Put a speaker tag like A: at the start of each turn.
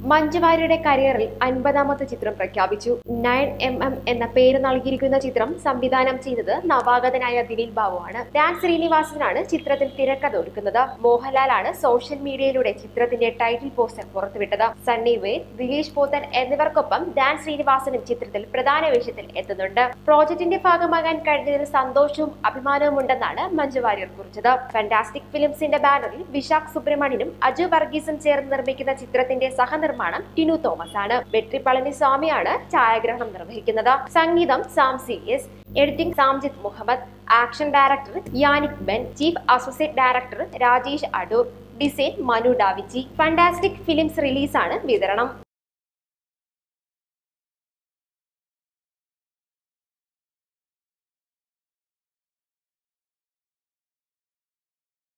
A: മഞ്ജു വാര്യരുടെ കരിയറിൽ അൻപതാമത്തെ ചിത്രം പ്രഖ്യാപിച്ചു നയൻ എം എം എന്ന പേര് നൽകിയിരിക്കുന്ന ചിത്രം സംവിധാനം ചെയ്തത് നവാഗതനായ ദിലീപ് ബാബുവാണ് ഡാൻ ശ്രീനിവാസനാണ് ചിത്രത്തിൽ തിരക്കഥ ഒരുക്കുന്നത് മോഹൻലാലാണ് സോഷ്യൽ മീഡിയയിലൂടെ ചിത്രത്തിന്റെ ടൈറ്റിൽ പോസ്റ്റർ പുറത്തുവിട്ടത് സണ്ണി വെയ്ൻ ദിലീഷ് പോത്തൻ എന്നിവർക്കൊപ്പം ഡാൻ ശ്രീനിവാസനും ചിത്രത്തിൽ പ്രധാന വേഷത്തിൽ എത്തുന്നുണ്ട് പ്രോജക്ടിന്റെ ഭാഗമാകാൻ കഴിഞ്ഞതിൽ സന്തോഷവും അഭിമാനവും ഉണ്ടെന്നാണ് മഞ്ജു വാര്യർ കുറിച്ചത് ഫാന്റാസ്റ്റിക് ഫിലിംസിന്റെ ബാനറിൽ വിശാഖ് സുബ്രഹ്മണ്യനും അജു വർഗീസും ചേർന്ന് നിർമ്മിക്കുന്ന ചിത്രത്തിന്റെ സഹനിർമ്മാണം ടിനു തോമസ് ആണ് വെട്രി പളനിസ്വാമിയാണ് ഛായാഗ്രഹണം നിർവഹിക്കുന്നത് സംഗീതം Sam C S editing Samjith Muhammad action director Yannick Ben chief associate director Rajesh Adoor design Manu Davinci fantastic films റിലീസാണ് വിതരണം